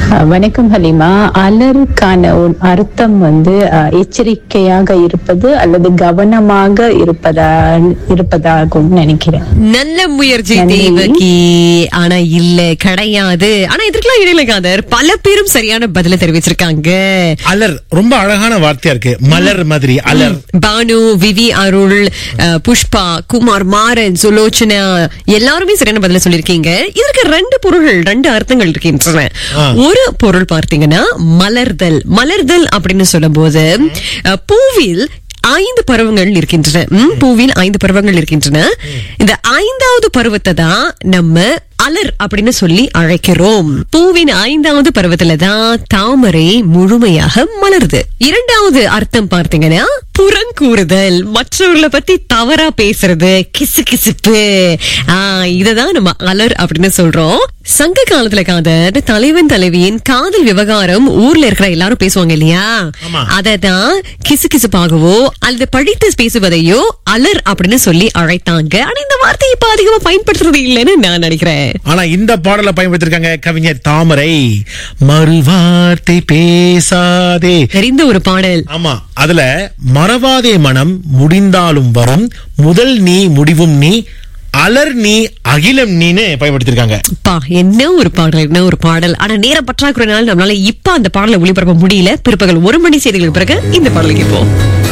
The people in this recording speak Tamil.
அஹ், வணக்கம் ஹலிமா அலருக்கான ஒரு அர்த்தம் வந்து அஹ், எச்சரிக்கையாக இருப்பது அல்லது கவனமாக இருப்பதா இருப்பதாகும் நினைக்கிறேன் நல்ல முயற்சி நன்றி. தேவகி ஆனா இல்ல கிடையாது ஆனா இதற்கெல்லாம் இடையில காதர் பல பேரும் சரியான பதில தெரிவிச்சிருக்காங்க அலர் ரொம்ப அழகான வார்த்தையா இருக்கு மலர் மாதிரி அலர் பானு விவி அருள் அஹ், புஷ்பா குமார் மாறன் சுலோச்சனா எல்லாருமே சரியான பதில சொல்லிருக்கீங்க இதற்கு ரெண்டு பொருள்கள் ரெண்டு அர்த்தங்கள் இருக்கின்றன ஆ. ஒரு பொருள் பார்த்தீங்கன்னா மலர்தல் மலர்தல் அப்படின்னு சொல்லும்போது அஹ், பூவில் ஐந்து பருவங்கள் இருக்கின்றன ம், பூவில் ஐந்து பருவங்கள் இருக்கின்றன இந்த ஐந்தாவது பருவத்தை தான் நம்ம அலர் அப்படின்னு சொல்லி அழைக்கிறோம் பூவின் ஐந்தாவது பருவத்துல தான் தாமரை முழுமையாக மலருது இரண்டாவது அர்த்தம் பார்த்தீங்கன்னா புறங்கூறுதல் மற்றவர்களை பத்தி தவறா பேசுறது கிசு கிசுப்பு ஆஹ் இததான் நம்ம அலர் அப்படின்னு சொல்றோம் சங்க காலத்துல காதர் தலைவன் தலைவியின் காதல் விவகாரம் ஊர்ல இருக்கிற எல்லாரும் பேசுவாங்க இல்லையா ஆமா. அததான் கிசு கிசுப்பாகவோ அல்லது படித்து பேசுவதையோ அலர் அப்படின்னு சொல்லி அழைத்தாங்க ஆனா இந்த வார்த்தையை இப்ப அதிகமா பயன்படுத்துறது இல்லைன்னு நான் நினைக்கிறேன் ஆனா இந்த பாடலை பயன்படுத்திருக்காங்க கவிஞர் தாமரை மறுவார்த்தை பேசாதே தெரிந்த ஒரு பாடல் ஆமா அதுல மறவாதே மனம் முடிந்தாலும் வரும் முதல் நீ முடிவும் நீ அலர் நீ அகிலம் நீன்னு பயன்படுத்திருக்காங்க பா என்ன ஒரு பாடல் என்ன ஒரு பாடல் ஆனா நேர பற்றாக்குறைனால நம்மளால இப்ப அந்த பாடலை ஒளிபரப்ப முடியல பிற்பகல் ஒரு மணி செய்திகளுக்கு பிறகு இந்த பாடலை கேட்போம்